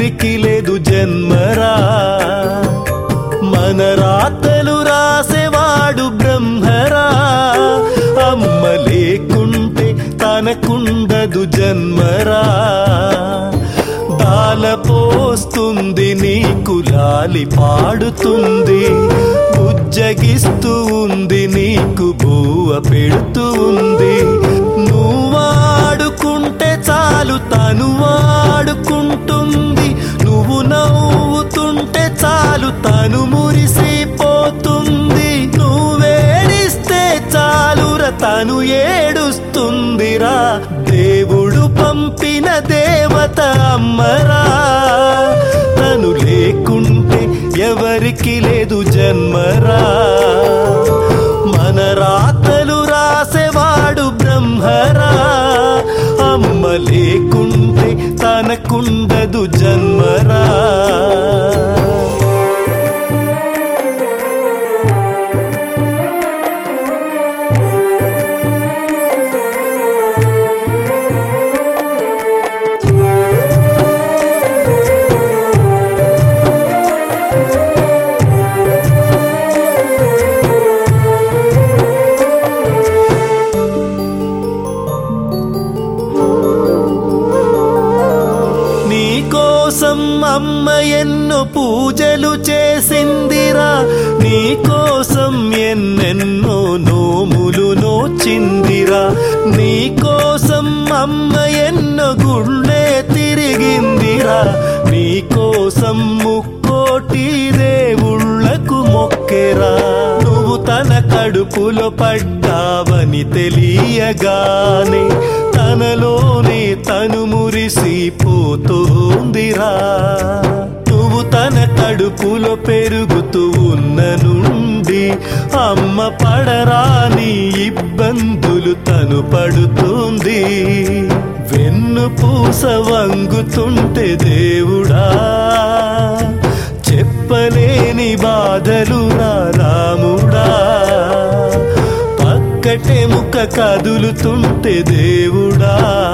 ఎవరికి లేదు జన్మరా మన రాతలు రాసేవాడు బ్రహ్మరా అమ్మ లేకుంటే తనకుండదు జన్మరా దాల పోస్తుంది నీకు లాలి పాడుతుంది ఉజ్జగిస్తూ ఉంది నీకు బువ్వ పెడుతూ ఉంది నువ్వాడుకుంటే చాలు తను వాడుకుంటుంది నువ్వు నవ్వుతుంటే చాలు తను మురిసిపోతుంది నువ్వేడిస్తే చాలురా తను ఏడుస్తుందిరా దేవుడు పంపిన దేవత అమ్మరా తను లేకుంటే ఎవరికి లేదు జన్మరా మన రాతలు రాసేవాడు బ్రహ్మరా అమ్మ లేకుంటే తనకుండదు జన్మరా నీకోసం అమ్మ ఎన్నో పూజలు చేసిందిరా నీకోసం ఎన్నెన్నో నోములు నోచిందిరా నీకోసం అమ్మ ఎన్నో గుళ్ళే తిరిగిందిరా నీకోసం ముక్కోటి దేవుళ్ళకు మొక్కెరా నువ్వు తన కడుపులో పడ్డావని తెలియగానే తనలోనే తను మురిసిపోతుందిరా నువ్వు తన కడుపులో పెరుగుతూ ఉన్న నుండి అమ్మ పడరాని ఇబ్బందులు తను పడుతుంది వెన్ను పూస వంగుతుంటే దేవుడా చెప్పలేని బాధలు నా రాముడా పక్కటే ముక్క కదులుతుంటే దేవుడా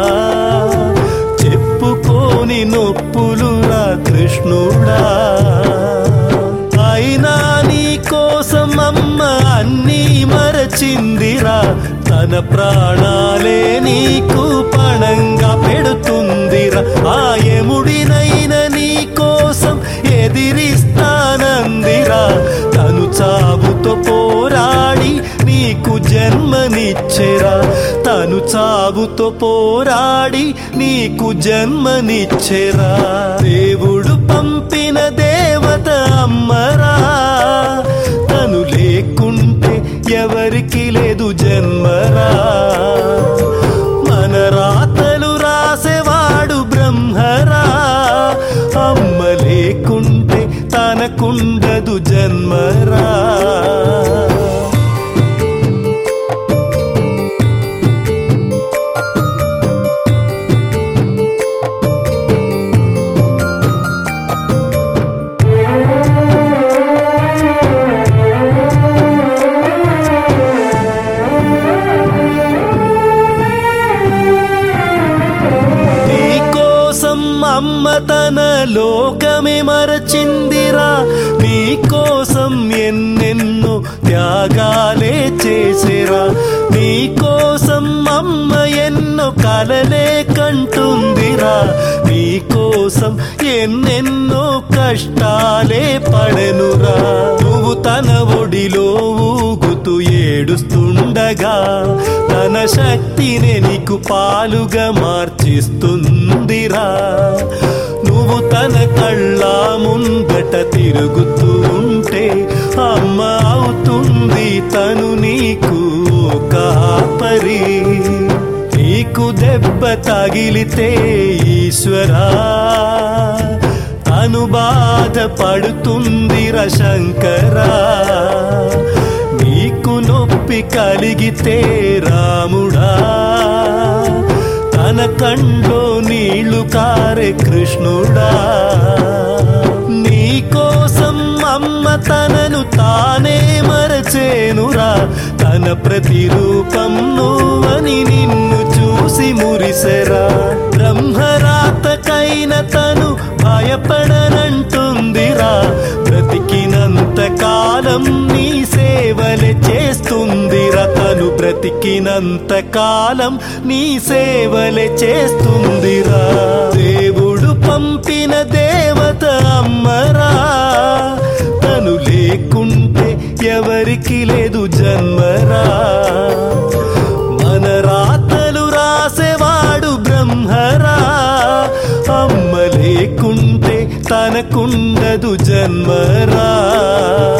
చెప్పుకోని నొప్పులు రా కృష్ణుడా అయినా నీ కోసం అమ్మ అన్నీ మరచిందిరా తన ప్రాణాలే నీకు పణంగా పెడుతుందిరా ఆ యముడినైన నీ కోసం ఎదిరిస్తానందిరా తను చావుతో పోరాడి నీకు జన్మనిచ్చెరా తను చావుతో పోరాడి నీకు జన్మనిచ్చెరా దేవుడు పంపిన దేవత అమ్మరా తను లేకుంటే ఎవరికి లేదు జన్మరా మన రాతలు రాసేవాడు బ్రహ్మరా అమ్మ లేకుంటే తనకుండదు జన్మరా నీకోసం అమ్మ తన లోకమే మరచిందిరా నీకోసం ఎన్నెన్నో త్యాగాలే చేసిరా నీకోసం అమ్మ ఎన్నో కలలే కంటుందిరా నీకోసం ఎన్నెన్నో కష్టాలే పడెనురా నువ్వు తన ఒడిలో ఊగుతూ ఏడుస్తుండగా తన శక్తిని నీకు పాలుగా మార్చిస్తుందిరా నువ్వు తన కళ్ళ ముందట తిరుగుతూ ఉంటే అమ్మ అవుతుంది తను నీకు కాపరి నీకు దెబ్బ తగిలితే ఈశ్వరా తను బాధ పడుతుందిరా శంకరా నీకు నొప్పి కలిగితే రాముడా తన కండ్లో నీళ్లు కారే కృష్ణుడా నీకోసం అమ్మ తనను తానే మరచేనురా తన ప్రతిరూపం నువ్వని నిన్ను చూసి మురిసెరా బ్రహ్మరాతకైన తను భయ భయపడనంటుందిరా బ్రతికినంత కాలం నీ సేవలే చేస్తుందిరా తను బ్రతికినంత కాలం నీ సేవలే చేస్తుందిరా దేవుడు పంపిన దేవత అమ్మరా తను లేకుంటే ఎవరికి లేదు జన్మరా మన రాతలు రాసేవాడు బ్రహ్మరా అమ్మ లేకుంటే తనకుండదు జన్మరా